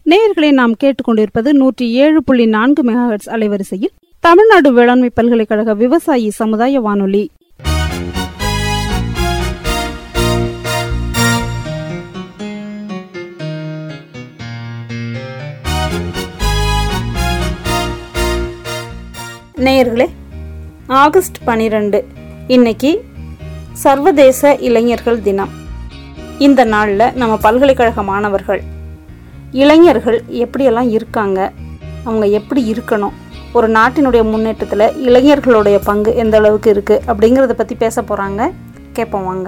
நேயர்களை நாம் கேட்டுக்கொண்டிருப்பது நூற்றி ஏழு புள்ளி நான்கு மெகாஹெட்ஸ் அலைவரிசையில் தமிழ்நாடு வேளாண்மை பல்கலைக்கழக விவசாயி சமுதாய வானொலி நேயர்களே ஆகஸ்ட் பனிரெண்டு இன்னைக்கு சர்வதேச இளைஞர்கள் தினம் இந்த நாளில் நம்ம பல்கலைக்கழக மாணவர்கள் இளைஞர்கள் எப்படியெல்லாம் இருக்காங்க அவங்க எப்படி இருக்கணும் ஒரு நாட்டினுடைய முன்னேற்றத்தில் இளைஞர்களுடைய பங்கு எந்த அளவுக்கு இருக்குது அப்படிங்கிறத பற்றி பேச போகிறாங்க கேட்போம் வாங்க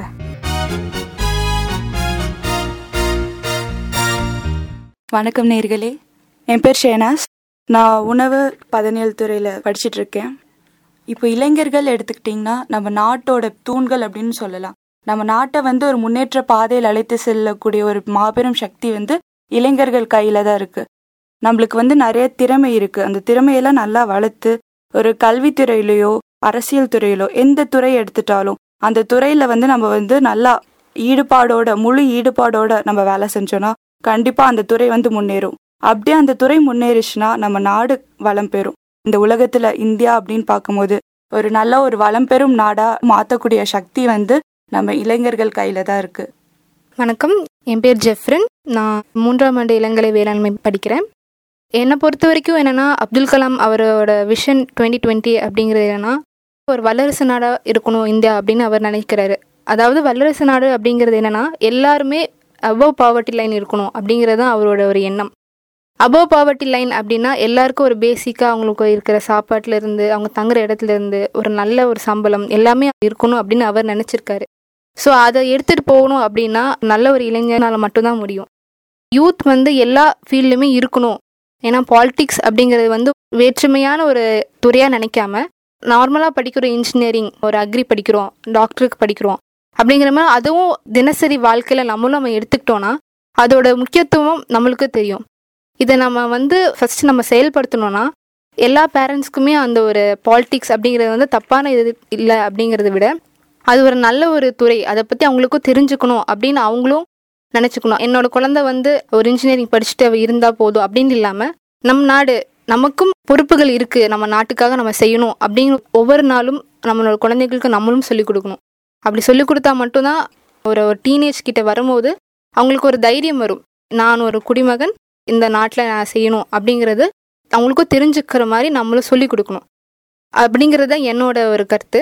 வணக்கம் நேர்களே என் பேர் ஷேனாஸ் நான் உணவு பதனியல் துறையில் படிச்சுட்டு இருக்கேன் இப்போ இளைஞர்கள் எடுத்துக்கிட்டிங்கன்னா நம்ம நாட்டோட தூண்கள் அப்படின்னு சொல்லலாம் நம்ம நாட்டை வந்து ஒரு முன்னேற்ற பாதையில் அழைத்து செல்லக்கூடிய ஒரு மாபெரும் சக்தி வந்து இளைஞர்கள் கையில் தான் இருக்குது நம்மளுக்கு வந்து நிறைய திறமை இருக்குது அந்த திறமையெல்லாம் நல்லா வளர்த்து ஒரு கல்வித்துறையிலையோ அரசியல் துறையிலோ எந்த துறை எடுத்துட்டாலும் அந்த துறையில் வந்து நம்ம வந்து நல்லா ஈடுபாடோட முழு ஈடுபாடோட நம்ம வேலை செஞ்சோன்னா கண்டிப்பாக அந்த துறை வந்து முன்னேறும் அப்படியே அந்த துறை முன்னேறிச்சுன்னா நம்ம நாடு வளம் பெறும் இந்த உலகத்துல இந்தியா அப்படின்னு பார்க்கும்போது ஒரு நல்ல ஒரு வளம் பெறும் நாடா மாற்றக்கூடிய சக்தி வந்து நம்ம இளைஞர்கள் கையில தான் இருக்கு வணக்கம் என் பேர் ஜெஃப்ரின் நான் மூன்றாம் ஆண்டு இளங்கலை வேளாண்மை படிக்கிறேன் என்னை பொறுத்த வரைக்கும் என்னென்னா அப்துல் கலாம் அவரோட விஷன் டுவெண்ட்டி டுவெண்ட்டி அப்படிங்கிறது என்னென்னா ஒரு வல்லரசு நாடாக இருக்கணும் இந்தியா அப்படின்னு அவர் நினைக்கிறாரு அதாவது வல்லரசு நாடு அப்படிங்கிறது என்னென்னா எல்லாருமே அபவ் பாவர்ட்டி லைன் இருக்கணும் அப்படிங்கிறது தான் அவரோட ஒரு எண்ணம் அபவ் பாவர்ட்டி லைன் அப்படின்னா எல்லாருக்கும் ஒரு பேசிக்காக அவங்களுக்கு இருக்கிற சாப்பாட்டுல இருந்து அவங்க தங்குற இடத்துல இருந்து ஒரு நல்ல ஒரு சம்பளம் எல்லாமே இருக்கணும் அப்படின்னு அவர் நினச்சிருக்காரு ஸோ அதை எடுத்துகிட்டு போகணும் அப்படின்னா நல்ல ஒரு இளைஞனால் மட்டும்தான் முடியும் யூத் வந்து எல்லா ஃபீல்டுமே இருக்கணும் ஏன்னா பாலிடிக்ஸ் அப்படிங்கிறது வந்து வேற்றுமையான ஒரு துறையாக நினைக்காம நார்மலாக படிக்கிற இன்ஜினியரிங் ஒரு அக்ரி படிக்கிறோம் டாக்டருக்கு படிக்கிறோம் அப்படிங்கிற மாதிரி அதுவும் தினசரி வாழ்க்கையில் நம்மளும் நம்ம எடுத்துக்கிட்டோன்னா அதோட முக்கியத்துவம் நம்மளுக்கு தெரியும் இதை நம்ம வந்து ஃபஸ்ட்டு நம்ம செயல்படுத்தணும்னா எல்லா பேரண்ட்ஸ்க்குமே அந்த ஒரு பாலிடிக்ஸ் அப்படிங்கிறது வந்து தப்பான இது இல்லை அப்படிங்கிறத விட அது ஒரு நல்ல ஒரு துறை அதை பற்றி அவங்களுக்கும் தெரிஞ்சுக்கணும் அப்படின்னு அவங்களும் நினச்சிக்கணும் என்னோட குழந்தை வந்து ஒரு இன்ஜினியரிங் படிச்சுட்டு அவ இருந்தால் போதும் அப்படின்னு இல்லாமல் நம் நாடு நமக்கும் பொறுப்புகள் இருக்குது நம்ம நாட்டுக்காக நம்ம செய்யணும் அப்படின்னு ஒவ்வொரு நாளும் நம்மளோட குழந்தைகளுக்கு நம்மளும் சொல்லிக் கொடுக்கணும் அப்படி சொல்லிக் கொடுத்தா மட்டும்தான் ஒரு ஒரு டீனேஜ் கிட்ட வரும்போது அவங்களுக்கு ஒரு தைரியம் வரும் நான் ஒரு குடிமகன் இந்த நாட்டில் நான் செய்யணும் அப்படிங்கிறது அவங்களுக்கும் தெரிஞ்சுக்கிற மாதிரி நம்மளும் சொல்லிக் கொடுக்கணும் அப்படிங்கிறது தான் என்னோட ஒரு கருத்து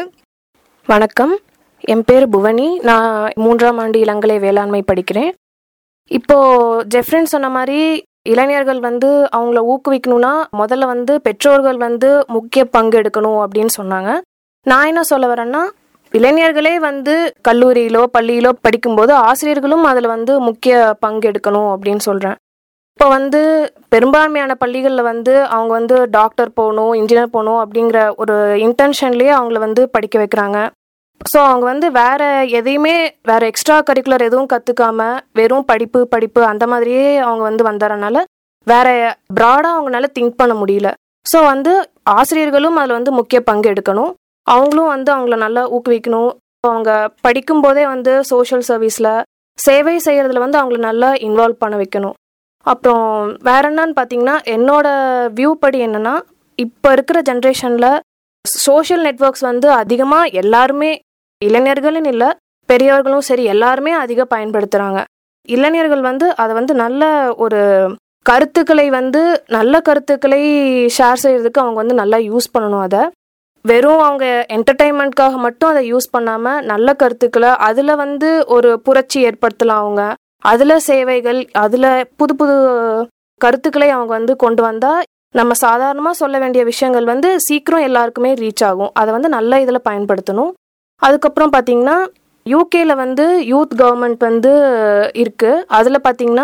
வணக்கம் என் பேர் புவனி நான் மூன்றாம் ஆண்டு இளங்கலை வேளாண்மை படிக்கிறேன் இப்போ ஜெஃப்ரின் சொன்ன மாதிரி இளைஞர்கள் வந்து அவங்கள ஊக்குவிக்கணும்னா முதல்ல வந்து பெற்றோர்கள் வந்து முக்கிய பங்கு எடுக்கணும் அப்படின்னு சொன்னாங்க நான் என்ன சொல்ல வரேன்னா இளைஞர்களே வந்து கல்லூரியிலோ பள்ளியிலோ படிக்கும்போது ஆசிரியர்களும் அதில் வந்து முக்கிய பங்கு எடுக்கணும் அப்படின்னு சொல்கிறேன் இப்போ வந்து பெரும்பான்மையான பள்ளிகளில் வந்து அவங்க வந்து டாக்டர் போகணும் இன்ஜினியர் போகணும் அப்படிங்கிற ஒரு இன்டென்ஷன்லேயே அவங்கள வந்து படிக்க வைக்கிறாங்க ஸோ அவங்க வந்து வேற எதையுமே வேற எக்ஸ்ட்ரா கரிக்குலர் எதுவும் கற்றுக்காம வெறும் படிப்பு படிப்பு அந்த மாதிரியே அவங்க வந்து வந்தறனால வேற ப்ராடாக அவங்களால திங்க் பண்ண முடியல ஸோ வந்து ஆசிரியர்களும் அதில் வந்து முக்கிய பங்கு எடுக்கணும் அவங்களும் வந்து அவங்கள நல்லா ஊக்குவிக்கணும் அவங்க படிக்கும்போதே வந்து சோஷியல் சர்வீஸில் சேவை செய்கிறதுல வந்து அவங்கள நல்லா இன்வால்வ் பண்ண வைக்கணும் அப்புறம் வேற என்னன்னு பார்த்தீங்கன்னா என்னோட வியூ படி என்னன்னா இப்போ இருக்கிற ஜென்ரேஷனில் சோஷியல் நெட்ஒர்க்ஸ் வந்து அதிகமாக எல்லாருமே இளைஞர்கள்னு இல்லை பெரியவர்களும் சரி எல்லாருமே அதிகம் பயன்படுத்துகிறாங்க இளைஞர்கள் வந்து அதை வந்து நல்ல ஒரு கருத்துக்களை வந்து நல்ல கருத்துக்களை ஷேர் செய்யறதுக்கு அவங்க வந்து நல்லா யூஸ் பண்ணணும் அதை வெறும் அவங்க என்டர்டைன்மெண்ட்காக மட்டும் அதை யூஸ் பண்ணாமல் நல்ல கருத்துக்களை அதில் வந்து ஒரு புரட்சி ஏற்படுத்தலாம் அவங்க அதில் சேவைகள் அதில் புது புது கருத்துக்களை அவங்க வந்து கொண்டு வந்தால் நம்ம சாதாரணமாக சொல்ல வேண்டிய விஷயங்கள் வந்து சீக்கிரம் எல்லாருக்குமே ரீச் ஆகும் அதை வந்து நல்ல இதில் பயன்படுத்தணும் அதுக்கப்புறம் பார்த்தீங்கன்னா யூகேல வந்து யூத் கவர்மெண்ட் வந்து இருக்குது அதில் பார்த்தீங்கன்னா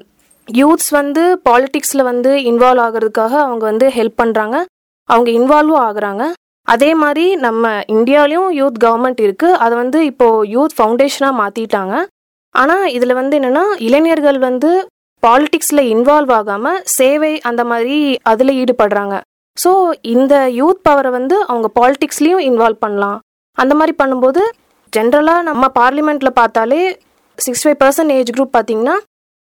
யூத்ஸ் வந்து பாலிட்டிக்ஸில் வந்து இன்வால்வ் ஆகிறதுக்காக அவங்க வந்து ஹெல்ப் பண்ணுறாங்க அவங்க இன்வால்வும் ஆகுறாங்க அதே மாதிரி நம்ம இந்தியாலையும் யூத் கவர்மெண்ட் இருக்குது அதை வந்து இப்போது யூத் ஃபவுண்டேஷனாக மாற்றிட்டாங்க ஆனால் இதில் வந்து என்னென்னா இளைஞர்கள் வந்து பாலிட்டிக்ஸில் இன்வால்வ் ஆகாமல் சேவை அந்த மாதிரி அதில் ஈடுபடுறாங்க ஸோ இந்த யூத் பவரை வந்து அவங்க பாலிட்டிக்ஸ்லேயும் இன்வால்வ் பண்ணலாம் அந்த மாதிரி பண்ணும்போது ஜென்ரலாக நம்ம பார்லிமெண்ட்டில் பார்த்தாலே sixty five percent age group பார்த்தீங்கன்னா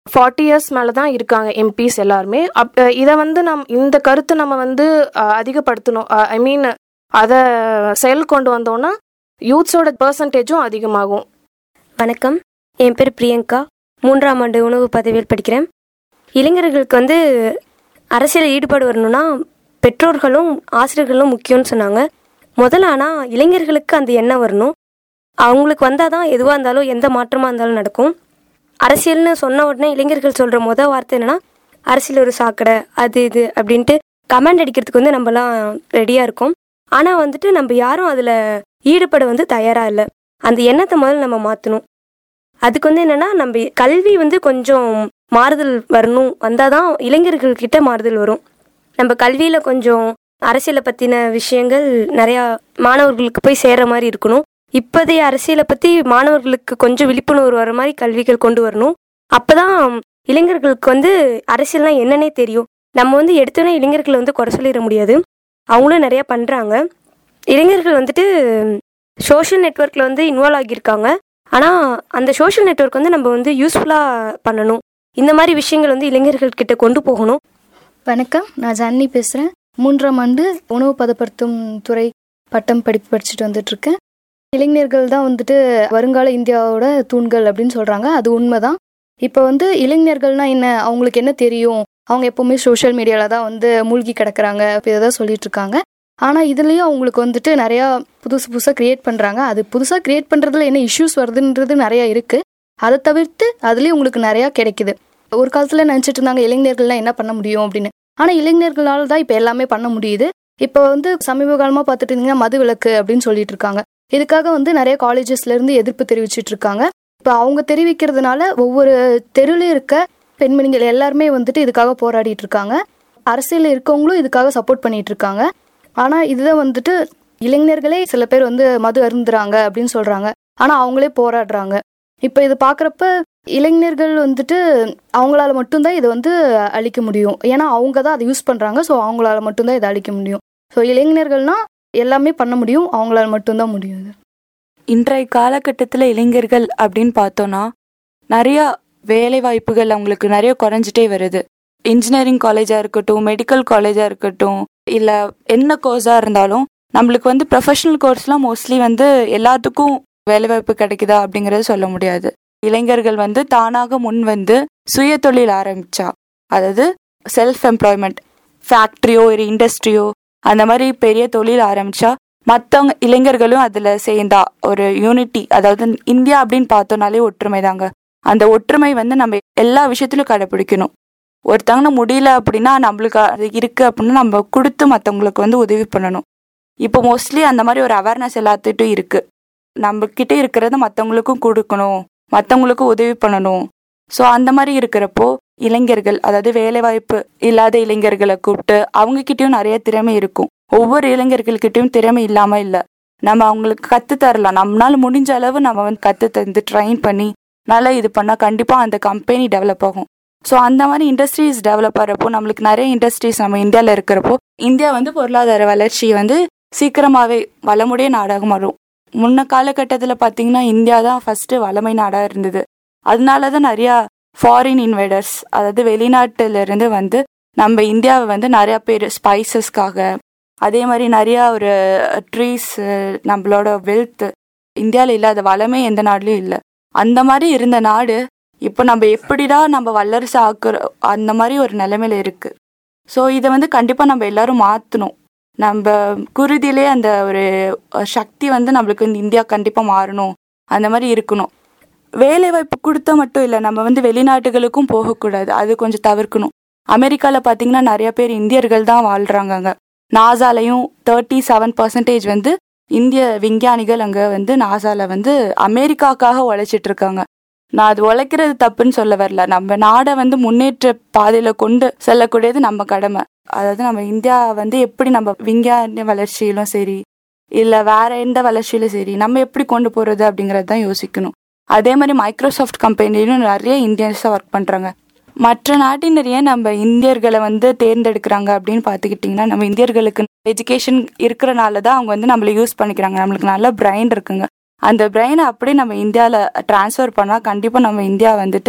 ஃபார்ட்டி இயர்ஸ் மேலே தான் இருக்காங்க எம்பிஸ் எல்லாருமே அப் இதை வந்து நம் இந்த கருத்தை நம்ம வந்து அஹ், அதிகப்படுத்தணும் ஐ மீன் அதை செயல் கொண்டு வந்தோம்னா யூத்ஸோட பர்சன்டேஜும் அதிகமாகும் வணக்கம் என் பேர் பிரியங்கா மூன்றாம் ஆண்டு உணவு பதவியில் படிக்கிறேன் இளைஞர்களுக்கு வந்து அரசியல் ஈடுபாடு வரணும்னா பெற்றோர்களும் ஆசிரியர்களும் முக்கியம்னு சொன்னாங்க முதல்ல ஆனால் இளைஞர்களுக்கு அந்த எண்ணம் வரணும் அவங்களுக்கு வந்தால் தான் எதுவாக இருந்தாலும் எந்த மாற்றமாக இருந்தாலும் நடக்கும் அரசியல்னு சொன்ன உடனே இளைஞர்கள் சொல்கிற முத வார்த்தை என்னன்னா அரசியல் ஒரு சாக்கடை அது இது அப்படின்ட்டு கமெண்ட் அடிக்கிறதுக்கு வந்து நம்மலாம் ரெடியாக இருக்கோம் ஆனால் வந்துட்டு நம்ம யாரும் அதில் ஈடுபட வந்து தயாராக இல்லை அந்த எண்ணத்தை முதல்ல நம்ம மாற்றணும் அதுக்கு வந்து என்னன்னா நம்ம கல்வி வந்து கொஞ்சம் மாறுதல் வரணும் வந்தால் தான் இளைஞர்கள் கிட்ட மாறுதல் வரும் நம்ம கல்வியில் கொஞ்சம் அரசியலை பற்றின விஷயங்கள் நிறையா மாணவர்களுக்கு போய் சேர்ற மாதிரி இருக்கணும் இப்போதைய அரசியலை பற்றி மாணவர்களுக்கு கொஞ்சம் விழிப்புணர்வு வர மாதிரி கல்விகள் கொண்டு வரணும் அப்போ தான் இளைஞர்களுக்கு வந்து அரசியல்னா என்னன்னே தெரியும் நம்ம வந்து எடுத்தோன்னே இளைஞர்களை வந்து குறை சொல்லிட முடியாது அவங்களும் நிறையா பண்ணுறாங்க இளைஞர்கள் வந்துட்டு சோஷியல் நெட்ஒர்க்கில் வந்து இன்வால்வ் ஆகியிருக்காங்க ஆனால் அந்த சோஷியல் நெட்வொர்க் வந்து நம்ம வந்து யூஸ்ஃபுல்லாக பண்ணணும் இந்த மாதிரி விஷயங்கள் வந்து இளைஞர்கள் கிட்ட கொண்டு போகணும் வணக்கம் நான் ஜன்னி பேசுகிறேன் மூன்றாம் ஆண்டு உணவு பதப்படுத்தும் துறை பட்டம் படிப்பு படிச்சுட்டு வந்துட்டுருக்கேன் இளைஞர்கள் தான் வந்துட்டு வருங்கால இந்தியாவோட தூண்கள் அப்படின்னு சொல்கிறாங்க அது உண்மைதான் இப்போ வந்து இளைஞர்கள்னா என்ன அவங்களுக்கு என்ன தெரியும் அவங்க எப்போவுமே சோஷியல் மீடியாவில் தான் வந்து மூழ்கி கிடக்குறாங்க இப்போ இதை தான் சொல்லிட்டு இருக்காங்க ஆனால் இதுலேயும் அவங்களுக்கு வந்துட்டு நிறையா புதுசு புதுசாக க்ரியேட் பண்ணுறாங்க அது புதுசாக க்ரியேட் பண்ணுறதுல என்ன இஷ்யூஸ் வருதுன்றது நிறையா இருக்குது அதை தவிர்த்து அதுலேயும் உங்களுக்கு நிறையா கிடைக்குது ஒரு காலத்தில் நினச்சிட்டு இருந்தாங்க இளைஞர்கள்லாம் என்ன பண்ண முடியும் அப்படின்னு ஆனால் இளைஞர்களால் தான் இப்போ எல்லாமே பண்ண முடியுது இப்போ வந்து சமீப காலமாக பார்த்துட்டு இருந்தீங்கன்னா மது விலக்கு அப்படின்னு சொல்லிட்டு இருக்காங்க இதுக்காக வந்து நிறைய காலேஜஸ்ல இருந்து எதிர்ப்பு தெரிவிச்சிட்டு இருக்காங்க இப்போ அவங்க தெரிவிக்கிறதுனால ஒவ்வொரு தெருவில் இருக்க பெண்மணிகள் எல்லாருமே வந்துட்டு இதுக்காக போராடிட்டு இருக்காங்க அரசியலில் இருக்கவங்களும் இதுக்காக சப்போர்ட் பண்ணிட்டு இருக்காங்க ஆனால் இதுதான் வந்துட்டு இளைஞர்களே சில பேர் வந்து மது அருந்துறாங்க அப்படின்னு சொல்றாங்க ஆனால் அவங்களே போராடுறாங்க இப்போ இது பார்க்குறப்ப இளைஞர்கள் வந்துட்டு அவங்களால மட்டும்தான் இதை வந்து அழிக்க முடியும் ஏன்னா அவங்க தான் அதை யூஸ் பண்ணுறாங்க ஸோ அவங்களால மட்டும்தான் இதை அழிக்க முடியும் ஸோ இளைஞர்கள்னா எல்லாமே பண்ண முடியும் அவங்களால மட்டும்தான் முடியும் இது இன்றைய காலகட்டத்தில் இளைஞர்கள் அப்படின்னு பார்த்தோன்னா நிறையா வேலை வாய்ப்புகள் அவங்களுக்கு நிறைய குறைஞ்சிட்டே வருது இன்ஜினியரிங் காலேஜாக இருக்கட்டும் மெடிக்கல் காலேஜாக இருக்கட்டும் இல்லை என்ன கோர்ஸாக இருந்தாலும் நம்மளுக்கு வந்து ப்ரொஃபஷனல் கோர்ஸ்லாம் மோஸ்ட்லி வந்து எல்லாத்துக்கும் வேலைவாய்ப்பு கிடைக்குதா அப்படிங்கறது சொல்ல முடியாது இளைஞர்கள் வந்து தானாக முன் வந்து சுய தொழில் ஆரம்பிச்சா அதாவது செல்ஃப் எம்ப்ளாய்மெண்ட் ஃபேக்ட்ரியோ ஒரு இண்டஸ்ட்ரியோ அந்த மாதிரி பெரிய தொழில் ஆரம்பிச்சா மற்றவங்க இளைஞர்களும் அதில் சேர்ந்தா ஒரு யூனிட்டி அதாவது இந்தியா அப்படின்னு பார்த்தோம்னாலே ஒற்றுமை தாங்க அந்த ஒற்றுமை வந்து நம்ம எல்லா விஷயத்திலும் கடைபிடிக்கணும் ஒருத்தவங்க முடியல அப்படின்னா நம்மளுக்கு அது இருக்கு அப்படின்னா நம்ம கொடுத்து மற்றவங்களுக்கு வந்து உதவி பண்ணணும் இப்போ மோஸ்ட்லி அந்த மாதிரி ஒரு அவேர்னஸ் எல்லாத்துட்டும் இருக்கு நம்ம கிட்ட இருக்கிறத மற்றவங்களுக்கும் கொடுக்கணும் மற்றவங்களுக்கும் உதவி பண்ணணும் ஸோ அந்த மாதிரி இருக்கிறப்போ இளைஞர்கள் அதாவது வேலைவாய்ப்பு இல்லாத இளைஞர்களை கூப்பிட்டு அவங்க கிட்டயும் நிறைய திறமை இருக்கும் ஒவ்வொரு இளைஞர்கள்கிட்டயும் திறமை இல்லாம இல்ல நம்ம அவங்களுக்கு கத்து தரலாம் நம்மளால முடிஞ்ச அளவு நம்ம வந்து கத்து தந்து ட்ரைன் பண்ணி நல்லா இது பண்ணா கண்டிப்பா அந்த கம்பெனி டெவலப் ஆகும் ஸோ அந்த மாதிரி இண்டஸ்ட்ரீஸ் டெவலப் ஆகிறப்போ நம்மளுக்கு நிறைய இண்டஸ்ட்ரீஸ் நம்ம இந்தியாவில் இருக்கிறப்போ இந்தியா வந்து பொருளாதார வளர்ச்சி வந்து சீக்கிரமாவே வளமுடைய நாடாக மாறும் முன்ன காலகட்டத்தில் பார்த்தீங்கன்னா இந்தியா தான் ஃபர்ஸ்ட் வளமை நாடாக இருந்தது அதனால தான் நிறையா ஃபாரின் இன்வைடர்ஸ் அதாவது வெளிநாட்டுல இருந்து வந்து நம்ம இந்தியாவை வந்து நிறைய பேர் ஸ்பைசஸ்க்காக அதே மாதிரி நிறையா ஒரு ட்ரீஸ் நம்மளோட வெல்த் இந்தியாவில் இல்லாத வளமே எந்த நாட்டிலையும் இல்லை அந்த மாதிரி இருந்த நாடு இப்போ நம்ம எப்படிடா நம்ம வல்லரசு ஆக்குற அந்த மாதிரி ஒரு நிலைமையில இருக்கு ஸோ இதை வந்து கண்டிப்பாக நம்ம எல்லாரும் மாற்றணும் நம்ம குருதியிலே அந்த ஒரு சக்தி வந்து நம்மளுக்கு இந்த இந்தியா கண்டிப்பாக மாறணும் அந்த மாதிரி இருக்கணும் வேலை வாய்ப்பு கொடுத்தா மட்டும் இல்லை நம்ம வந்து வெளிநாட்டுகளுக்கும் போகக்கூடாது அது கொஞ்சம் தவிர்க்கணும் அமெரிக்காவில் பார்த்தீங்கன்னா நிறைய பேர் இந்தியர்கள் தான் வாழ்றாங்க அங்க நாசாலையும் தேர்ட்டி செவன் பர்சன்டேஜ் வந்து இந்திய விஞ்ஞானிகள் அங்கே வந்து நாசால வந்து அமெரிக்காக்காக உழைச்சிட்டு இருக்காங்க நான் அது உழைக்கிறது தப்புன்னு சொல்ல வரல நம்ம நாடை வந்து முன்னேற்ற பாதையில கொண்டு செல்லக்கூடியது நம்ம கடமை அதாவது நம்ம இந்தியா வந்து எப்படி நம்ம விஞ்ஞான வளர்ச்சியிலும் சரி இல்ல வேற எந்த வளர்ச்சியிலும் சரி நம்ம எப்படி கொண்டு போறது அப்படிங்கறது தான் யோசிக்கணும் அதே மாதிரி மைக்ரோசாஃப்ட் கம்பெனிலும் நிறைய இந்தியன்ஸா ஒர்க் பண்றாங்க மற்ற நாட்டினர் ஏன் நம்ம இந்தியர்களை வந்து தேர்ந்தெடுக்கிறாங்க அப்படின்னு பார்த்துக்கிட்டிங்கன்னா நம்ம இந்தியர்களுக்கு எஜுகேஷன் இருக்கிறனால தான் அவங்க வந்து நம்மளை யூஸ் பண்ணிக்கிறாங்க நம்மளுக்கு நல்ல பிரைன் இருக்குங்க அந்த பிரெயினை அப்படியே நம்ம இந்தியாவில் ட்ரான்ஸ்ஃபர் பண்ணால் கண்டிப்பாக நம்ம இந்தியா வந்துட்டு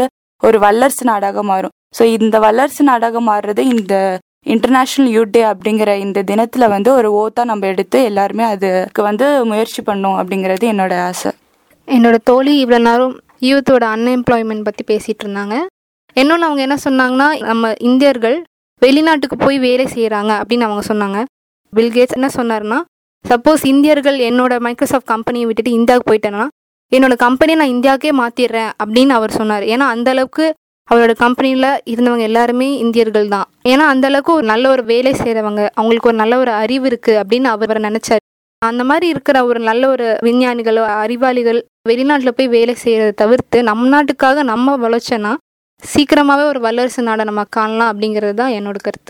ஒரு வல்லரசு நாடாக மாறும் ஸோ இந்த வல்லரசு நாடாக மாறுறது இந்த இன்டர்நேஷ்னல் யூத் டே அப்படிங்கிற இந்த தினத்துல வந்து ஒரு ஓத்தா நம்ம எடுத்து எல்லாருமே அதுக்கு வந்து முயற்சி பண்ணும் அப்படிங்கிறது என்னோட ஆசை என்னோட தோழி இவ்வளோ நேரம் யூத்தோட அன்எம்ப்ளாய்மெண்ட் பற்றி பேசிகிட்டு இருந்தாங்க இன்னொன்று அவங்க என்ன சொன்னாங்கன்னா நம்ம இந்தியர்கள் வெளிநாட்டுக்கு போய் வேலை செய்கிறாங்க அப்படின்னு அவங்க சொன்னாங்க பில்கேட்ஸ் என்ன சொன்னார்னா சப்போஸ் இந்தியர்கள் என்னோட மைக்ரோசாஃப்ட் கம்பெனியை விட்டுட்டு இந்தியாவுக்கு போயிட்டேன்னா என்னோட கம்பெனியை நான் இந்தியாவுக்கே மாற்றிடுறேன் அப்படின்னு அவர் சொன்னார் ஏன்னா அந்த அளவுக்கு அவரோட கம்பெனியில் இருந்தவங்க எல்லாருமே இந்தியர்கள் தான் ஏன்னா அந்த அளவுக்கு ஒரு நல்ல ஒரு வேலை செய்கிறவங்க அவங்களுக்கு ஒரு நல்ல ஒரு அறிவு இருக்குது அப்படின்னு அவர் நினச்சார் அந்த மாதிரி இருக்கிற ஒரு நல்ல ஒரு விஞ்ஞானிகளோ அறிவாளிகள் வெளிநாட்டில் போய் வேலை செய்கிறத தவிர்த்து நம் நாட்டுக்காக நம்ம வளர்ச்சோன்னா சீக்கிரமாகவே ஒரு வல்லரசு நாடை நம்ம காணலாம் அப்படிங்கிறது தான் என்னோட கருத்து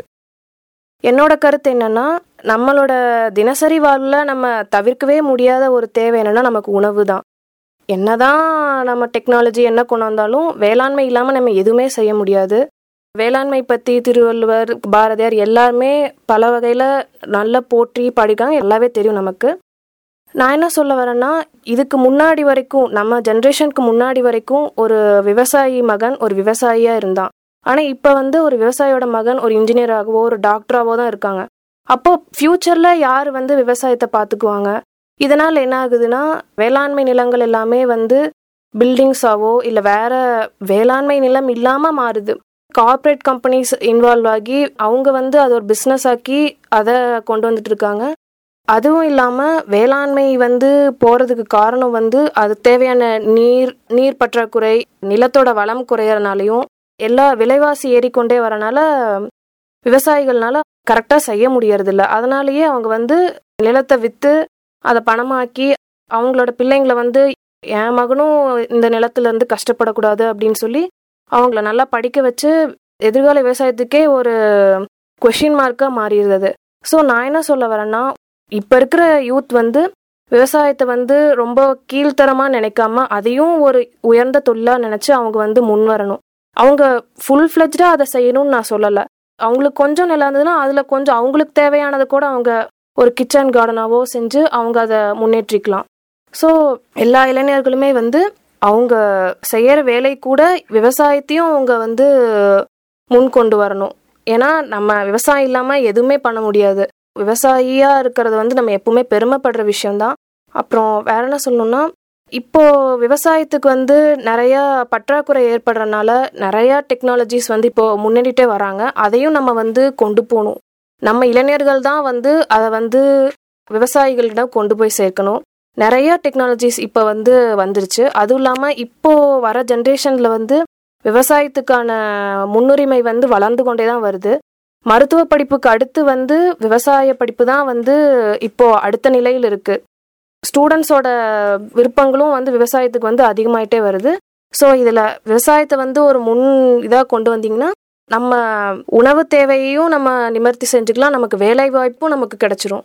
என்னோட கருத்து என்னன்னா நம்மளோட தினசரி வாழ்வில் நம்ம தவிர்க்கவே முடியாத ஒரு தேவை என்னன்னா நமக்கு உணவு தான் என்னதான் நம்ம டெக்னாலஜி என்ன கொண்டு வந்தாலும் வேளாண்மை இல்லாமல் நம்ம எதுவுமே செய்ய முடியாது வேளாண்மை பற்றி திருவள்ளுவர் பாரதியார் எல்லாருமே பல வகையில் நல்லா போற்றி படிக்காங்க எல்லாமே தெரியும் நமக்கு நான் என்ன சொல்ல வரேன்னா இதுக்கு முன்னாடி வரைக்கும் நம்ம ஜென்ரேஷனுக்கு முன்னாடி வரைக்கும் ஒரு விவசாயி மகன் ஒரு விவசாயியாக இருந்தான் ஆனால் இப்போ வந்து ஒரு விவசாயியோட மகன் ஒரு இன்ஜினியராகவோ ஒரு டாக்டராகவோ தான் இருக்காங்க அப்போ ஃப்யூச்சரில் யார் வந்து விவசாயத்தை பார்த்துக்குவாங்க இதனால் என்ன ஆகுதுன்னா வேளாண்மை நிலங்கள் எல்லாமே வந்து பில்டிங்ஸாவோ இல்லை வேற வேளாண்மை நிலம் இல்லாமல் மாறுது கார்ப்பரேட் கம்பெனிஸ் இன்வால்வ் ஆகி அவங்க வந்து அதை ஒரு பிஸ்னஸ் ஆக்கி அதை கொண்டு வந்துட்டு இருக்காங்க அதுவும் இல்லாமல் வேளாண்மை வந்து போகிறதுக்கு காரணம் வந்து அது தேவையான நீர் நீர் பற்றாக்குறை நிலத்தோட வளம் குறையறனாலையும் எல்லா விலைவாசி ஏறிக்கொண்டே வரனால விவசாயிகள்னால கரெக்டாக செய்ய முடியறதில்ல அதனாலேயே அவங்க வந்து நிலத்தை விற்று அதை பணமாக்கி அவங்களோட பிள்ளைங்களை வந்து என் மகனும் இந்த நிலத்துல இருந்து கஷ்டப்படக்கூடாது அப்படின்னு சொல்லி அவங்கள நல்லா படிக்க வச்சு எதிர்கால விவசாயத்துக்கே ஒரு கொஷின் மார்க்காக மாறிடுறது ஸோ நான் என்ன சொல்ல வரேன்னா இப்போ இருக்கிற யூத் வந்து விவசாயத்தை வந்து ரொம்ப கீழ்த்தரமாக நினைக்காம அதையும் ஒரு உயர்ந்த தொழிலாக நினச்சி அவங்க வந்து முன் வரணும் அவங்க ஃபுல் ஃப்ளெஜ்டாக அதை செய்யணும்னு நான் சொல்லலை அவங்களுக்கு கொஞ்சம் நிலம் இருந்ததுன்னா அதில் கொஞ்சம் அவங்களுக்கு தேவையானதை கூட அவங்க ஒரு கிச்சன் கார்டனாவோ செஞ்சு அவங்க அதை முன்னேற்றிக்கலாம் ஸோ எல்லா இளைஞர்களுமே வந்து அவங்க செய்கிற வேலை கூட விவசாயத்தையும் அவங்க வந்து முன் கொண்டு வரணும் ஏன்னா நம்ம விவசாயம் இல்லாமல் எதுவுமே பண்ண முடியாது விவசாயியாக இருக்கிறது வந்து நம்ம எப்பவுமே பெருமைப்படுற விஷயம்தான் அப்புறம் வேற என்ன சொல்லணும்னா இப்போ விவசாயத்துக்கு வந்து நிறைய பற்றாக்குறை ஏற்படுறதுனால நிறைய டெக்னாலஜிஸ் வந்து இப்போ முன்னேறிட்டே வராங்க அதையும் நம்ம வந்து கொண்டு போகணும் நம்ம இளைஞர்கள் தான் வந்து அதை வந்து விவசாயிகளிடம் கொண்டு போய் சேர்க்கணும் நிறைய டெக்னாலஜிஸ் இப்போ வந்து வந்துருச்சு அதுவும் இல்லாமல் இப்போ வர ஜென்ரேஷனில் வந்து விவசாயத்துக்கான முன்னுரிமை வந்து வளர்ந்து கொண்டே தான் வருது மருத்துவ படிப்புக்கு அடுத்து வந்து விவசாய படிப்பு தான் வந்து இப்போ அடுத்த நிலையில் இருக்கு ஸ்டூடெண்ட்ஸோட விருப்பங்களும் வந்து விவசாயத்துக்கு வந்து அதிகமாயிட்டே வருது ஸோ இதில் விவசாயத்தை வந்து ஒரு முன் இதாக கொண்டு வந்தீங்கன்னா நம்ம உணவு தேவையையும் நம்ம நிவர்த்தி செஞ்சுக்கலாம் நமக்கு வேலை வாய்ப்பும் நமக்கு கிடைச்சிரும்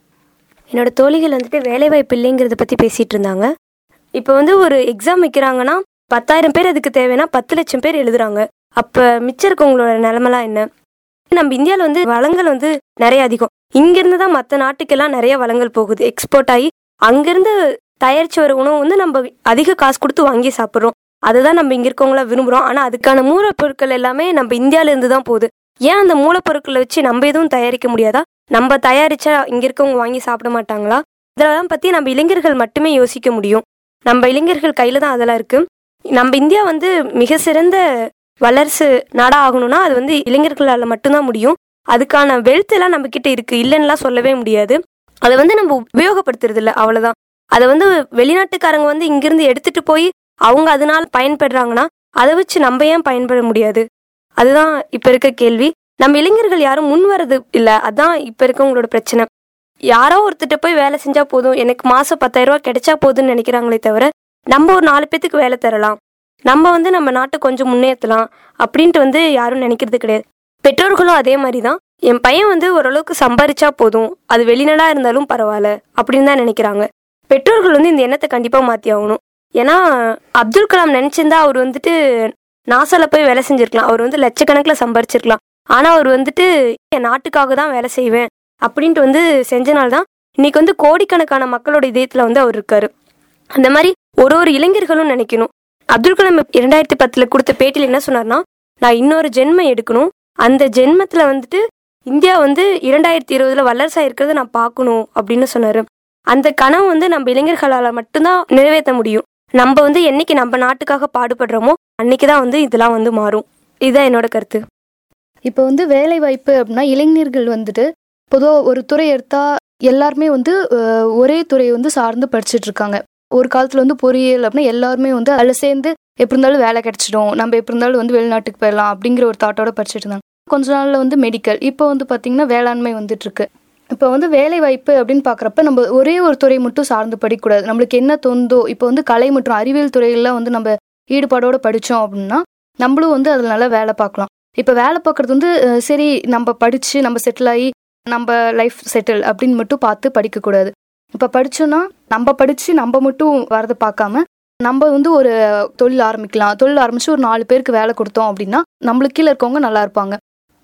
என்னோட தோழிகள் வந்துட்டு வேலைவாய்ப்பு இல்லைங்கிறத பற்றி பேசிகிட்டு இருந்தாங்க இப்போ வந்து ஒரு எக்ஸாம் வைக்கிறாங்கன்னா பத்தாயிரம் பேர் அதுக்கு தேவைன்னா பத்து லட்சம் பேர் எழுதுறாங்க அப்போ மிச்சம் இருக்கவங்களோட நிலமெல்லாம் என்ன நம்ம இந்தியாவில் வந்து வளங்கள் வந்து நிறைய அதிகம் இங்கேருந்து தான் மற்ற நாட்டுக்கெல்லாம் நிறைய வளங்கள் போகுது எக்ஸ்போர்ட் ஆகி அங்கேருந்து தயாரிச்சு வர உணவு வந்து நம்ம அதிக காசு கொடுத்து வாங்கி சாப்பிட்றோம் அதுதான் நம்ம இங்கே இருக்கவங்கள விரும்புகிறோம் ஆனால் அதுக்கான மூலப்பொருட்கள் எல்லாமே நம்ம இந்தியாவிலேருந்து தான் போகுது ஏன் அந்த மூலப்பொருட்களை வச்சு நம்ம எதுவும் தயாரிக்க முடியாதா நம்ம தயாரிச்சா இங்க இருக்கவங்க வாங்கி சாப்பிட மாட்டாங்களா இதெல்லாம் பத்தி நம்ம இளைஞர்கள் மட்டுமே யோசிக்க முடியும் நம்ம இளைஞர்கள் கையில தான் அதெல்லாம் இருக்கு நம்ம இந்தியா வந்து மிக சிறந்த வல்லரசு நாடா ஆகணும்னா அது வந்து இளைஞர்களால மட்டும்தான் முடியும் அதுக்கான வெல்த் எல்லாம் நம்ம கிட்ட இருக்கு இல்லைன்னுலாம் சொல்லவே முடியாது அதை வந்து நம்ம உபயோகப்படுத்துறது இல்லை அவ்வளவுதான் அதை வந்து வெளிநாட்டுக்காரங்க வந்து இங்கிருந்து எடுத்துட்டு போய் அவங்க அதனால பயன்படுறாங்கன்னா அதை வச்சு நம்ம ஏன் பயன்பட முடியாது அதுதான் இப்ப இருக்க கேள்வி நம்ம இளைஞர்கள் யாரும் முன் வர்றது இல்ல அதான் இப்ப இருக்கவங்களோட பிரச்சனை யாரோ ஒருத்தட்ட போய் வேலை செஞ்சா போதும் எனக்கு மாசம் பத்தாயிரம் ரூபாய் கிடைச்சா போதும்னு நினைக்கிறாங்களே தவிர நம்ம ஒரு நாலு பேத்துக்கு வேலை தரலாம் நம்ம வந்து நம்ம நாட்டை கொஞ்சம் முன்னேற்றலாம் அப்படின்ட்டு வந்து யாரும் நினைக்கிறது கிடையாது பெற்றோர்களும் அதே மாதிரி தான் என் பையன் வந்து ஓரளவுக்கு சம்பாரிச்சா போதும் அது வெளிநாடா இருந்தாலும் பரவாயில்ல அப்படின்னு தான் நினைக்கிறாங்க பெற்றோர்கள் வந்து இந்த எண்ணத்தை கண்டிப்பா மாத்தி ஆகணும் ஏன்னா அப்துல் கலாம் நினைச்சிருந்தா அவர் வந்துட்டு நாசால போய் வேலை செஞ்சிருக்கலாம் அவர் வந்து லட்சக்கணக்கில் சம்பாரிச்சிருக்கலாம் ஆனா அவர் வந்துட்டு என் நாட்டுக்காக தான் வேலை செய்வேன் அப்படின்ட்டு வந்து செஞ்சனால தான் இன்னைக்கு வந்து கோடிக்கணக்கான மக்களோட இதயத்துல வந்து அவர் இருக்காரு அந்த மாதிரி ஒரு ஒரு இளைஞர்களும் நினைக்கணும் அப்துல் கலாம் இரண்டாயிரத்தி பத்தில் கொடுத்த பேட்டியில் என்ன சொன்னார்னா நான் இன்னொரு ஜென்மம் எடுக்கணும் அந்த ஜென்மத்தில் வந்துட்டு இந்தியா வந்து இரண்டாயிரத்தி இருபதுல வல்லரசாக இருக்கிறத நான் பார்க்கணும் அப்படின்னு சொன்னார் அந்த கனவு வந்து நம்ம இளைஞர்களால் மட்டும்தான் நிறைவேற்ற முடியும் நம்ம வந்து என்னைக்கு நம்ம நாட்டுக்காக பாடுபடுறோமோ அன்னைக்கு தான் வந்து இதெல்லாம் வந்து மாறும் இதுதான் என்னோட கருத்து இப்போ வந்து வேலை வாய்ப்பு அப்படின்னா இளைஞர்கள் வந்துட்டு பொதுவாக ஒரு துறை எடுத்தா எல்லாருமே வந்து அஹ், ஒரே துறையை வந்து சார்ந்து படிச்சுட்டு இருக்காங்க ஒரு காலத்தில் வந்து பொறியியல் அப்படின்னா எல்லாருமே வந்து அதில் சேர்ந்து எப்படி இருந்தாலும் வேலை கிடைச்சிடும் நம்ம எப்படி இருந்தாலும் வந்து வெளிநாட்டுக்கு போயிடலாம் அப்படிங்கிற ஒரு தாட்டோட படிச்சுட்டு இருந்தாங்க கொஞ்ச நாளில் வந்து மெடிக்கல் இப்போ வந்து பார்த்திங்கன்னா வேளாண்மை வந்துட்டு இருக்கு இப்போ வந்து வேலை வாய்ப்பு அப்படின்னு பார்க்குறப்ப நம்ம ஒரே ஒரு துறை மட்டும் சார்ந்து படிக்கக்கூடாது நம்மளுக்கு என்ன தோணுதோ இப்போ வந்து கலை மற்றும் அறிவியல் துறைகளில் வந்து நம்ம ஈடுபாடோட படித்தோம் அப்படின்னா நம்மளும் வந்து அதில் நல்லா வேலை பார்க்கலாம் இப்போ வேலை பார்க்குறது வந்து அஹ், சரி நம்ம படித்து நம்ம செட்டில் ஆகி நம்ம லைஃப் செட்டில் அப்படின்னு மட்டும் பார்த்து படிக்கக்கூடாது இப்போ படித்தோன்னா நம்ம படித்து நம்ம மட்டும் வரதை பார்க்காம நம்ம வந்து ஒரு தொழில் ஆரம்பிக்கலாம் தொழில் ஆரம்பித்து ஒரு நாலு பேருக்கு வேலை கொடுத்தோம் அப்படின்னா நம்மளுக்கு கீழே இருக்கவங்க நல்லா இருப்பாங்க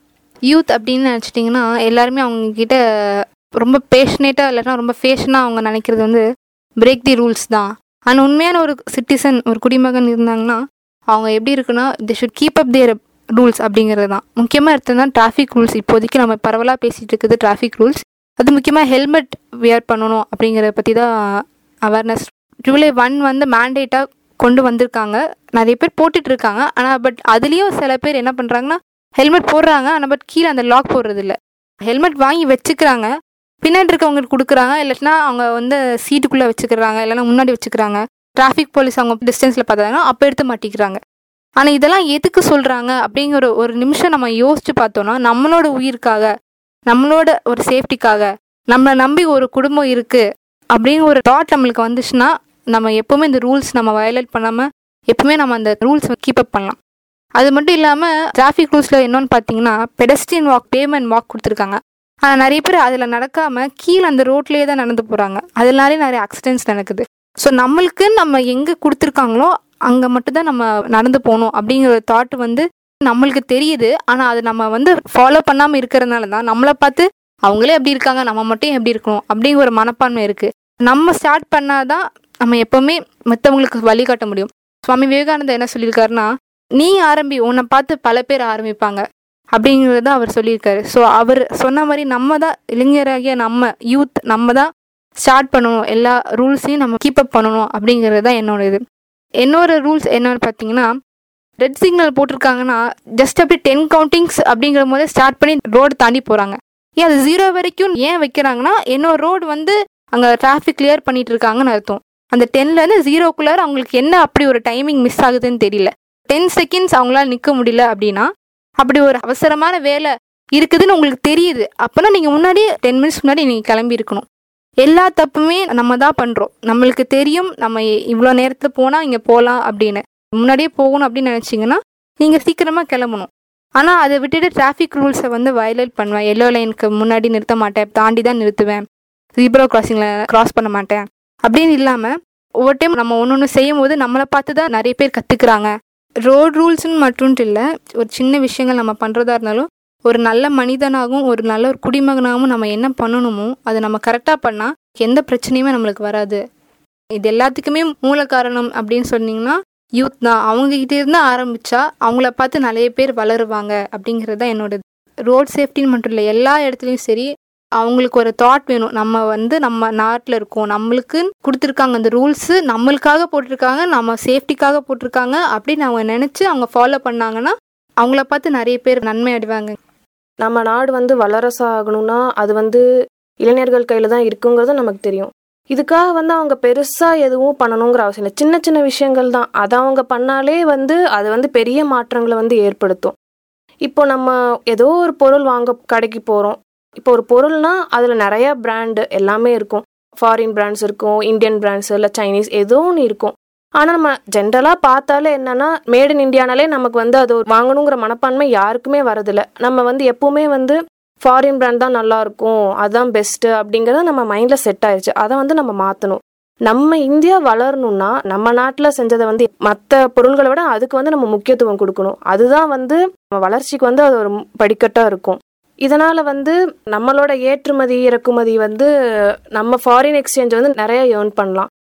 யூத் அப்படின்னு நினச்சிட்டிங்கன்னா எல்லாருமே அவங்க கிட்ட ரொம்ப பேஷனேட்டாக இல்லைன்னா ரொம்ப ஃபேஷனாக அவங்க நினைக்கிறது வந்து பிரேக் தி ரூல்ஸ் தான் ஆனால் உண்மையான ஒரு சிட்டிசன் ஒரு குடிமகன் இருந்தாங்கன்னா அவங்க எப்படி இருக்குன்னா they should keep up their rules அப்படிங்கிறது தான் முக்கியமாக எடுத்ததுனா டிராஃபிக் ரூல்ஸ் இப்போதைக்கு நம்ம பரவலாக பேசிகிட்டு இருக்குது டிராஃபிக் ரூல்ஸ் அது முக்கியமாக ஹெல்மெட் வியர் பண்ணணும் அப்படிங்கிறத பற்றி தான் அவேர்னஸ் ஜூலை ஒன் வந்து மேண்டேட்டாக கொண்டு வந்திருக்காங்க நிறைய பேர் போட்டுட்டு இருக்காங்க ஆனால் பட் அதுலேயும் சில பேர் என்ன பண்ணுறாங்கன்னா ஹெல்மெட் போடுறாங்க ஆனால் பட் கீழே அந்த லாக் போடுறது இல்லை ஹெல்மெட் வாங்கி வச்சுக்கிறாங்க பின்னாடி இருக்கவங்களுக்கு கொடுக்குறாங்க இல்லாட்டினா அவங்க வந்து சீட்டுக்குள்ளே வச்சுக்கிறாங்க இல்லைன்னா முன்னாடி வச்சுக்கிறாங்க டிராஃபிக் போலீஸ் அவங்க டிஸ்டன்ஸில் பார்த்தாங்கன்னா அப்போ எடுத்து மாட்டிக்கிறாங்க ஆனால் இதெல்லாம் எதுக்கு சொல்கிறாங்க அப்படிங்கிற ஒரு நிமிஷம் நம்ம யோசிச்சு பார்த்தோன்னா நம்மளோட உயிருக்காக நம்மளோட ஒரு சேஃப்டிக்காக நம்மளை நம்பி ஒரு குடும்பம் இருக்குது அப்படிங்கிற ஒரு தாட் நம்மளுக்கு வந்துச்சுன்னா நம்ம எப்போவுமே இந்த ரூல்ஸ் நம்ம வயலேட் பண்ணாமல் எப்பவுமே நம்ம அந்த ரூல்ஸ் கீப் அப் பண்ணலாம் அது மட்டும் இல்லாமல் டிராஃபிக் ரூல்ஸில் என்னன்னு பார்த்தீங்கன்னா பெடஸ்ட்ரியன் வாக் பேமெண்ட் வாக் கொடுத்துருக்காங்க ஆனால் நிறைய பேர் அதில் நடக்காமல் கீழே அந்த ரோட்லேயே தான் நடந்து போகிறாங்க அதனாலே நிறைய ஆக்சிடென்ட்ஸ் நடக்குது ஸோ நம்மளுக்கு நம்ம எங்கே கொடுத்துருக்காங்களோ அங்கே மட்டும்தான் நம்ம நடந்து போகணும் அப்படிங்கிற ஒரு தாட் வந்து நம்மளுக்கு தெரியுது ஆனால் அது நம்ம வந்து ஃபாலோ பண்ணாமல் இருக்கிறதுனால தான் நம்மளை பார்த்து அவங்களே எப்படி இருக்காங்க நம்ம மட்டும் எப்படி இருக்கணும் அப்படிங்கிற ஒரு மனப்பான்மை இருக்குது நம்ம ஸ்டார்ட் பண்ணாதான் நம்ம எப்போவுமே மற்றவங்களுக்கு வழிகாட்ட முடியும் சுவாமி விவேகானந்தர் என்ன சொல்லியிருக்காருன்னா நீ ஆரம்பி உன்னை பார்த்து பல பேர் ஆரம்பிப்பாங்க அப்படிங்கிறத அவர் சொல்லியிருக்காரு ஸோ அவர் சொன்ன மாதிரி நம்ம தான் இளைஞராகிய நம்ம யூத் நம்ம தான் ஸ்டார்ட் பண்ணணும் எல்லா ரூல்ஸையும் நம்ம கீப் அப் பண்ணணும் அப்படிங்கிறது தான் என்னோட இது என்னோட ரூல்ஸ் என்னன்னு பார்த்தீங்கன்னா ரெட் சிக்னல் போட்டிருக்காங்கன்னா ஜஸ்ட் அப்படியே டென் கவுண்டிங்ஸ் அப்படிங்கிற போதே ஸ்டார்ட் பண்ணி ரோடு தாண்டி போகிறாங்க ஏன் அது ஜீரோ வரைக்கும் ஏன் வைக்கிறாங்கன்னா என்னோட ரோடு வந்து அங்கே டிராஃபிக் கிளியர் பண்ணிட்டு இருக்காங்கன்னு அர்த்தம் அந்த டென்லேருந்து ஜீரோக்குள்ளார அவங்களுக்கு என்ன அப்படி ஒரு டைமிங் மிஸ் ஆகுதுன்னு தெரியல டென் செகண்ட்ஸ் அவங்களால நிற்க முடியல அப்படின்னா அப்படி ஒரு அவசரமான வேலை இருக்குதுன்னு உங்களுக்கு தெரியுது அப்போனா நீங்கள் முன்னாடியே டென் மினிட்ஸ் முன்னாடி நீங்கள் கிளம்பி இருக்கணும் எல்லா தப்புமே நம்ம தான் பண்ணுறோம் நம்மளுக்கு தெரியும் நம்ம இவ்வளோ நேரத்தில் போனால் இங்கே போகலாம் அப்படின்னு முன்னாடியே போகணும் அப்படின்னு நினச்சிங்கன்னா நீங்கள் சீக்கிரமாக கிளம்பணும் ஆனால் அதை விட்டுட்டு டிராஃபிக் ரூல்ஸை வந்து வயலேட் பண்ணுவேன் எல்லோ லைனுக்கு முன்னாடி நிறுத்த மாட்டேன் தாண்டி தான் நிறுத்துவேன் ஜீப்ரா கிராசிங்கில் கிராஸ் பண்ண மாட்டேன் அப்படின்னு இல்லாமல் ஒவ்வொரு டைம் நம்ம ஒன்று ஒன்று செய்யும் போது நம்மளை பார்த்து தான் நிறைய பேர் கற்றுக்குறாங்க ரோட் ரூல்ஸ்னு மட்டும்ட்டு இல்லை ஒரு சின்ன விஷயங்கள் நம்ம பண்ணுறதா இருந்தாலும் ஒரு நல்ல மனிதனாகவும் ஒரு நல்ல ஒரு குடிமகனாகவும் நம்ம என்ன பண்ணணுமோ அதை நம்ம கரெக்டாக பண்ணால் எந்த பிரச்சனையுமே நம்மளுக்கு வராது இது எல்லாத்துக்குமே மூல காரணம் அப்படின்னு சொன்னீங்கன்னா யூத் தான் அவங்க கிட்ட இருந்து ஆரம்பிச்சா அவங்கள பார்த்து நிறைய பேர் வளருவாங்க அப்படிங்கிறது தான் என்னோட ரோட் சேஃப்டின்னு மட்டும் இல்லை எல்லா இடத்துலையும் சரி அவங்களுக்கு ஒரு தாட் வேணும் நம்ம வந்து நம்ம நாட்டில் இருக்கோம் நம்மளுக்கு கொடுத்துருக்காங்க அந்த ரூல்ஸு நம்மளுக்காக போட்டிருக்காங்க நம்ம சேஃப்டிக்காக போட்டிருக்காங்க அப்படின்னு அவங்க நினச்சி அவங்க ஃபாலோ பண்ணாங்கன்னா அவங்கள பார்த்து நிறைய பேர் நன்மை அடைவாங்க நம்ம நாடு வந்து வல்லரசு ஆகணும்னா அது வந்து இளைஞர்கள் கையில் தான் இருக்குங்கிறது நமக்கு தெரியும் இதுக்காக வந்து அவங்க பெருசாக எதுவும் பண்ணணுங்கிற அவசியம் இல்லை சின்ன சின்ன விஷயங்கள் தான் அதை அவங்க பண்ணாலே வந்து அது வந்து பெரிய மாற்றங்களை வந்து ஏற்படுத்தும் இப்போ நம்ம ஏதோ ஒரு பொருள் வாங்க கடைக்கு போகிறோம் இப்போ ஒரு பொருள்னா அதில் நிறைய பிராண்டு எல்லாமே இருக்கும் ஃபாரின் பிராண்ட்ஸ் இருக்கும் இந்தியன் பிராண்ட்ஸ் இல்லை சைனீஸ் ஏதோ ஒன்று இருக்கும் ஆனால் நம்ம ஜென்ரலாக பார்த்தாலே என்னன்னா மேட் இன் இந்தியானாலே நமக்கு வந்து அது ஒரு வாங்கணுங்கிற மனப்பான்மை யாருக்குமே வரதில்ல நம்ம வந்து எப்பவுமே வந்து ஃபாரின் பிராண்ட் தான் நல்லா இருக்கும் அதுதான் பெஸ்ட்டு அப்படிங்கிறத நம்ம மைண்டில் செட் ஆயிடுச்சு அதை வந்து நம்ம மாற்றணும் நம்ம இந்தியா வளரணும்னா நம்ம நாட்டில் செஞ்சதை வந்து மற்ற பொருள்களை விட அதுக்கு வந்து நம்ம முக்கியத்துவம் கொடுக்கணும் அதுதான் வந்து நம்ம வளர்ச்சிக்கு வந்து அது ஒரு படிக்கட்டாக இருக்கும் இதனால் வந்து நம்மளோட ஏற்றுமதி இறக்குமதி வந்து நம்ம ஃபாரின் எக்ஸ்சேஞ்ச் வந்து நிறைய ஏர்ன் பண்ணலாம்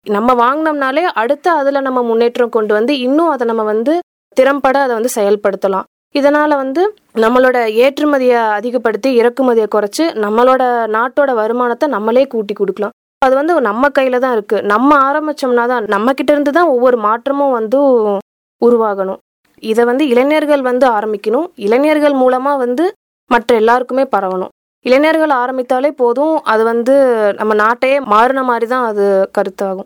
நம்ம வாங்கினோம்னாலே அடுத்து அதில் நம்ம முன்னேற்றம் கொண்டு வந்து இன்னும் அதை நம்ம வந்து திறம்பட அதை வந்து செயல்படுத்தலாம் இதனால் வந்து நம்மளோட ஏற்றுமதியை அதிகப்படுத்தி இறக்குமதியை குறைச்சி நம்மளோட நாட்டோட வருமானத்தை நம்மளே கூட்டி கொடுக்கலாம் அது வந்து நம்ம கையில் தான் இருக்குது நம்ம ஆரம்பிச்சோம்னா தான் நம்ம கிட்ட இருந்து தான் ஒவ்வொரு மாற்றமும் வந்து உருவாகணும் இதை வந்து இளைஞர்கள் வந்து ஆரம்பிக்கணும் இளைஞர்கள் மூலமாக வந்து மற்ற எல்லாருக்குமே பரவணும் இளைஞர்கள் ஆரம்பித்தாலே போதும் அது வந்து நம்ம நாட்டையே மாறின மாதிரி தான் அது கருத்தாகும்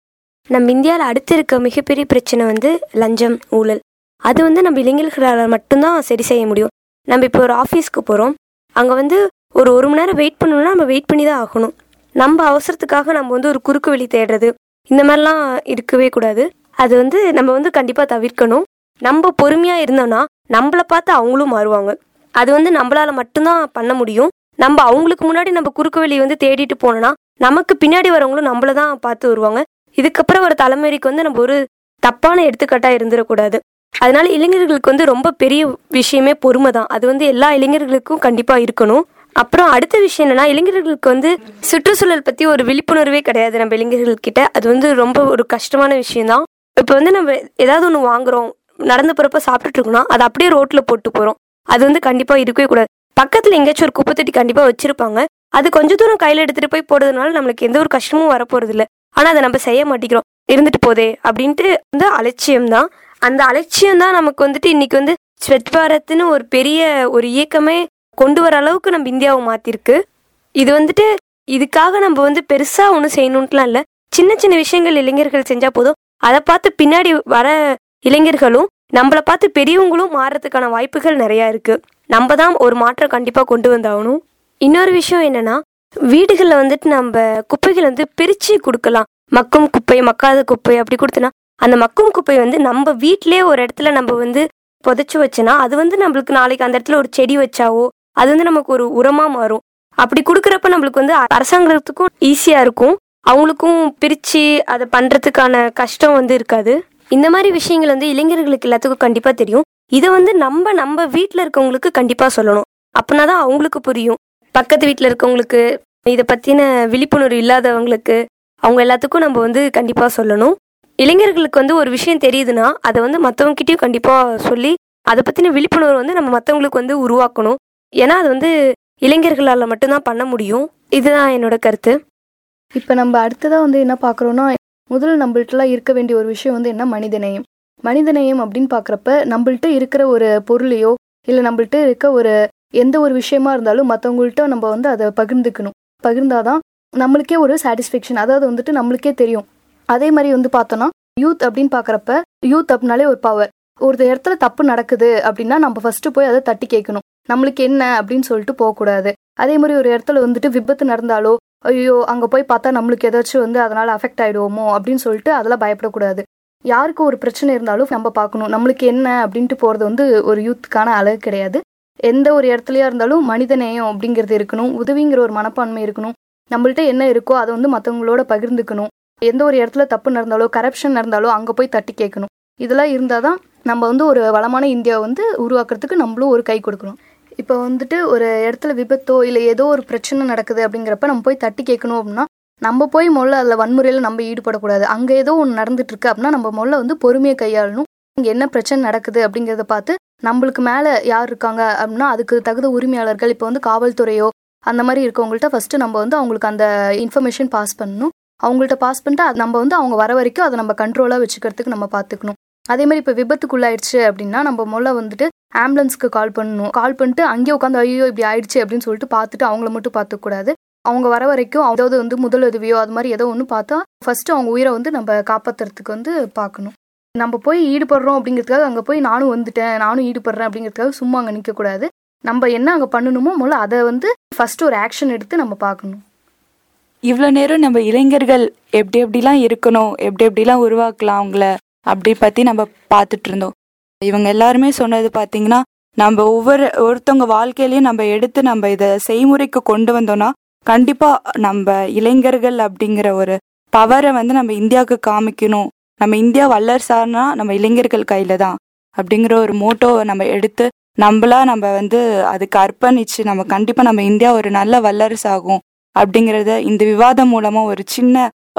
நம்ம இந்தியாவில் அடுத்து இருக்க மிகப்பெரிய பிரச்சனை வந்து லஞ்சம் ஊழல் அது வந்து நம்ம இளைஞர்களால் மட்டும்தான் சரி செய்ய முடியும் நம்ம இப்போ ஒரு ஆஃபீஸ்க்கு போகிறோம் அங்கே வந்து ஒரு ஒரு மணி நேரம் வெயிட் பண்ணணும்னா நம்ம வெயிட் பண்ணி தான் ஆகணும் நம்ம அவசரத்துக்காக நம்ம வந்து ஒரு குறுக்கு வழி தேடுறது இந்த மாதிரிலாம் இருக்கவே கூடாது அது வந்து நம்ம வந்து கண்டிப்பாக தவிர்க்கணும் நம்ம பொறுமையாக இருந்தோம்னா நம்மளை பார்த்து அவங்களும் மாறுவாங்க அது வந்து நம்மளால மட்டும்தான் பண்ண முடியும் நம்ம அவங்களுக்கு முன்னாடி நம்ம குறுக்கு வழி வந்து தேடிட்டு போனோம்னா நமக்கு பின்னாடி வரவங்களும் நம்மள தான் பார்த்து வருவாங்க இதுக்கப்புறம் ஒரு தலைமுறைக்கு வந்து நம்ம ஒரு தப்பான எடுத்துக்காட்டா இருந்துடக்கூடாது அதனால இளைஞர்களுக்கு வந்து ரொம்ப பெரிய விஷயமே பொறுமை தான் அது வந்து எல்லா இளைஞர்களுக்கும் கண்டிப்பா இருக்கணும் அப்புறம் அடுத்த விஷயம் என்னன்னா இளைஞர்களுக்கு வந்து சுற்றுச்சூழல் பத்தி ஒரு விழிப்புணர்வே கிடையாது நம்ம இளைஞர்கள் கிட்ட அது வந்து ரொம்ப ஒரு கஷ்டமான விஷயம்தான் இப்போ வந்து நம்ம ஏதாவது ஒன்று வாங்குறோம் நடந்து போறப்ப சாப்பிட்டுட்டு இருக்கோம்னா அதை அப்படியே ரோட்ல போட்டு போறோம் அது வந்து கண்டிப்பா இருக்கவே கூடாது பக்கத்துல எங்கேயாச்சும் ஒரு குப்பை தொட்டி கண்டிப்பா வச்சிருப்பாங்க அது கொஞ்ச தூரம் கையில எடுத்துட்டு போய் போடுறதுனால நம்மளுக்கு எந்த ஒரு கஷ்டமும் வரப்போறது இல்ல ஆனா அதை நம்ம செய்ய மாட்டேங்கிறோம் இருந்துட்டு போதே அப்படின்ட்டு வந்து அலட்சியம் தான் அந்த அலட்சியம் தான் நமக்கு வந்துட்டு இன்னைக்கு வந்து ஸ்வச் பாரத்னு ஒரு பெரிய ஒரு இயக்கமே கொண்டு வர அளவுக்கு நம்ம இந்தியாவை மாத்திருக்கு இது வந்துட்டு இதுக்காக நம்ம வந்து பெருசா ஒன்றும் செய்யணும்ட்டுலாம் இல்லை சின்ன சின்ன விஷயங்கள் இளைஞர்கள் செஞ்சா போதும் அதை பார்த்து பின்னாடி வர இளைஞர்களும் நம்மளை பார்த்து பெரியவங்களும் மாறுறதுக்கான வாய்ப்புகள் நிறைய இருக்கு நம்ம தான் ஒரு மாற்றம் கண்டிப்பா கொண்டு வந்தாகணும் இன்னொரு விஷயம் என்னன்னா வீடுகளில் வந்துட்டு நம்ம குப்பைகள் வந்து பிரிச்சு கொடுக்கலாம் மக்கும் குப்பை மக்காத குப்பை அப்படி கொடுத்தனா அந்த மக்கும் குப்பை வந்து நம்ம வீட்டிலே ஒரு இடத்துல நம்ம வந்து புதைச்சு வச்சோன்னா அது வந்து நம்மளுக்கு நாளைக்கு அந்த இடத்துல ஒரு செடி வச்சாவோ அது வந்து நமக்கு ஒரு உரமா மாறும் அப்படி கொடுக்குறப்ப நம்மளுக்கு வந்து அரசாங்கத்துக்கும் ஈஸியா இருக்கும் அவங்களுக்கும் பிரிச்சு அதை பண்றதுக்கான கஷ்டம் வந்து இருக்காது இந்த மாதிரி விஷயங்கள் வந்து இளைஞர்களுக்கு எல்லாத்துக்கும் கண்டிப்பா தெரியும் இதை வந்து நம்ம நம்ம வீட்டில் இருக்கவங்களுக்கு கண்டிப்பா சொல்லணும் அப்படின்னா தான் அவங்களுக்கு புரியும் பக்கத்து வீட்டில் இருக்கவங்களுக்கு இதை பற்றின விழிப்புணர்வு இல்லாதவங்களுக்கு அவங்க எல்லாத்துக்கும் நம்ம வந்து கண்டிப்பாக சொல்லணும் இளைஞர்களுக்கு வந்து ஒரு விஷயம் தெரியுதுன்னா அதை வந்து மற்றவங்ககிட்டயும் கண்டிப்பாக சொல்லி அதை பற்றின விழிப்புணர்வு வந்து நம்ம மற்றவங்களுக்கு வந்து உருவாக்கணும் ஏன்னா அது வந்து இளைஞர்களால் மட்டும்தான் பண்ண முடியும் இதுதான் என்னோட கருத்து இப்போ நம்ம அடுத்ததாக வந்து என்ன பார்க்குறோன்னா முதல்ல நம்மள்ட்டலாம் இருக்க வேண்டிய ஒரு விஷயம் வந்து என்ன மனிதநேயம் மனிதநேயம் அப்படின்னு பார்க்குறப்ப நம்மள்ட்ட இருக்கிற ஒரு பொருளையோ இல்லை நம்மள்ட்ட இருக்க ஒரு எந்த ஒரு விஷயமா இருந்தாலும் மற்றவங்கள்ட்ட நம்ம வந்து அதை பகிர்ந்துக்கணும் பகிர்ந்தாதான் நம்மளுக்கே ஒரு சாட்டிஸ்ஃபேக்ஷன் அதாவது வந்துட்டு நம்மளுக்கே தெரியும் அதே மாதிரி வந்து பார்த்தோன்னா யூத் அப்படின்னு பார்க்குறப்ப யூத் அப்படின்னாலே ஒரு பவர் ஒரு இடத்துல தப்பு நடக்குது அப்படின்னா நம்ம ஃபர்ஸ்ட் போய் அதை தட்டி கேட்கணும் நம்மளுக்கு என்ன அப்படின்னு சொல்லிட்டு போகக்கூடாது அதே மாதிரி ஒரு இடத்துல வந்துட்டு விபத்து நடந்தாலோ ஐயோ அங்கே போய் பார்த்தா நம்மளுக்கு ஏதாச்சும் வந்து அதனால் அஃபெக்ட் ஆகிடுவோமோ அப்படின்னு சொல்லிட்டு அதெல்லாம் பயப்படக்கூடாது யாருக்கு ஒரு பிரச்சனை இருந்தாலும் நம்ம பார்க்கணும் நம்மளுக்கு என்ன அப்படின்ட்டு போகிறது வந்து ஒரு யூத்துக்கான அழகு கிடையாது எந்த ஒரு இடத்துலையா இருந்தாலும் மனிதநேயம் அப்படிங்கிறது இருக்கணும் உதவிங்கிற ஒரு மனப்பான்மை இருக்கணும் நம்மள்ட்ட என்ன இருக்கோ அதை வந்து மற்றவங்களோட பகிர்ந்துக்கணும் எந்த ஒரு இடத்துல தப்பு நடந்தாலோ கரப்ஷன் நடந்தாலோ அங்கே போய் தட்டி கேட்கணும் இதெல்லாம் இருந்தால் தான் நம்ம வந்து ஒரு வளமான இந்தியாவை வந்து உருவாக்குறதுக்கு நம்மளும் ஒரு கை கொடுக்கணும் இப்போ வந்துட்டு ஒரு இடத்துல விபத்தோ இல்லை ஏதோ ஒரு பிரச்சனை நடக்குது அப்படிங்கிறப்ப நம்ம போய் தட்டி கேட்கணும் அப்படின்னா நம்ம போய் முதல்ல அதில் வன்முறையில் நம்ம ஈடுபடக்கூடாது அங்கே ஏதோ ஒன்று நடந்துட்டு இருக்கு அப்படின்னா நம்ம முதல்ல வந்து பொறுமையை கையாளணும் இங்கே என்ன பிரச்சனை நடக்குது அப்படிங்கிறத பார்த்து நம்மளுக்கு மேலே யார் இருக்காங்க அப்படின்னா அதுக்கு தகுந்த உரிமையாளர்கள் இப்போ வந்து காவல்துறையோ அந்த மாதிரி இருக்கவங்கள்ட்ட ஃபஸ்ட்டு நம்ம வந்து அவங்களுக்கு அந்த இன்ஃபர்மேஷன் பாஸ் பண்ணணும் அவங்கள்ட்ட பாஸ் பண்ணிட்டு அது நம்ம வந்து அவங்க வர வரைக்கும் அதை நம்ம கண்ட்ரோலாக வச்சுக்கிறதுக்கு நம்ம பார்த்துக்கணும் அதே மாதிரி இப்போ விபத்துக்குள்ளாயிடுச்சு அப்படின்னா நம்ம முதல்ல வந்துட்டு ஆம்புலன்ஸ்க்கு கால் பண்ணணும் கால் பண்ணிட்டு அங்கேயே உட்காந்து ஐயோ இப்படி ஆயிடுச்சு அப்படின்னு சொல்லிட்டு பார்த்துட்டு அவங்கள மட்டும் பார்த்துக்கூடாது அவங்க வர வரைக்கும் அதாவது வந்து முதலுதவியோ அது மாதிரி ஏதோ ஒன்று பார்த்தா ஃபர்ஸ்ட் அவங்க உயிரை வந்து நம்ம காப்பாற்றுறதுக்கு வந்து பார்க்கணும் நம்ம போய் ஈடுபடுறோம் அப்படிங்கிறதுக்காக அங்கே போய் நானும் வந்துட்டேன் நானும் ஈடுபடுறேன் அப்படிங்கிறதுக்காக சும்மா அங்கே நிற்கக்கூடாது நம்ம என்ன அங்கே பண்ணணுமோ முதல்ல அதை வந்து ஃபர்ஸ்ட் ஒரு ஆக்ஷன் எடுத்து நம்ம பார்க்கணும் இவ்வளோ நேரம் நம்ம இளைஞர்கள் எப்படி எப்படிலாம் இருக்கணும் எப்படி எப்படிலாம் உருவாக்கலாம் அவங்கள அப்படி பற்றி நம்ம பார்த்துட்டு இருந்தோம் இவங்க எல்லாருமே சொன்னது பார்த்தீங்கன்னா நம்ம ஒவ்வொரு ஒருத்தவங்க வாழ்க்கையிலையும் நம்ம எடுத்து நம்ம இதை செய்முறைக்கு கொண்டு வந்தோம்னா கண்டிப்பாக நம்ம இளைஞர்கள் அப்படிங்கிற ஒரு பவரை வந்து நம்ம இந்தியாவுக்கு காமிக்கணும் நம்ம இந்தியா வல்லரசானா நம்ம இளைஞர்கள் கையில தான் அப்படிங்கிற ஒரு மோட்டோவை நம்ம எடுத்து நம்மளா நம்ம வந்து அதுக்கு அர்ப்பணிச்சு நம்ம கண்டிப்பாக நம்ம இந்தியா ஒரு நல்ல வல்லரசு ஆகும் அப்படிங்கிறத இந்த விவாதம் மூலமா ஒரு சின்ன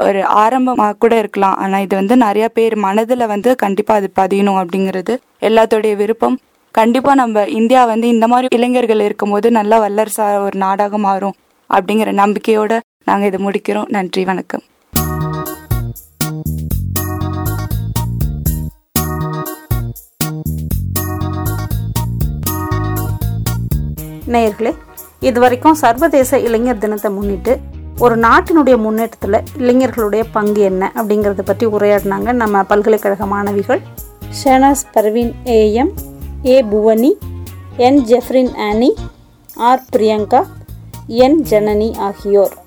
ஒரு ஆரம்பமாக கூட இருக்கலாம் ஆனால் இது வந்து நிறைய பேர் மனதில் வந்து கண்டிப்பாக அது பதியணும் அப்படிங்கிறது எல்லாத்தோடைய விருப்பம் கண்டிப்பாக நம்ம இந்தியா வந்து இந்த மாதிரி இளைஞர்கள் இருக்கும்போது நல்லா வல்லரசா ஒரு நாடாக மாறும் அப்படிங்கிற நம்பிக்கையோட நாங்கள் இதை முடிக்கிறோம் நன்றி வணக்கம் நேயர்களே இதுவரைக்கும் சர்வதேச இளைஞர் தினத்தை முன்னிட்டு ஒரு நாட்டினுடைய முன்னேற்றத்தில் இளைஞர்களுடைய பங்கு என்ன அப்படிங்கிறத பற்றி உரையாடினாங்க நம்ம பல்கலைக்கழக மாணவிகள் Shahnaz Parveen AM A Bhuvani N Jefrin Annie R Priyanka N Janani ஆகியோர்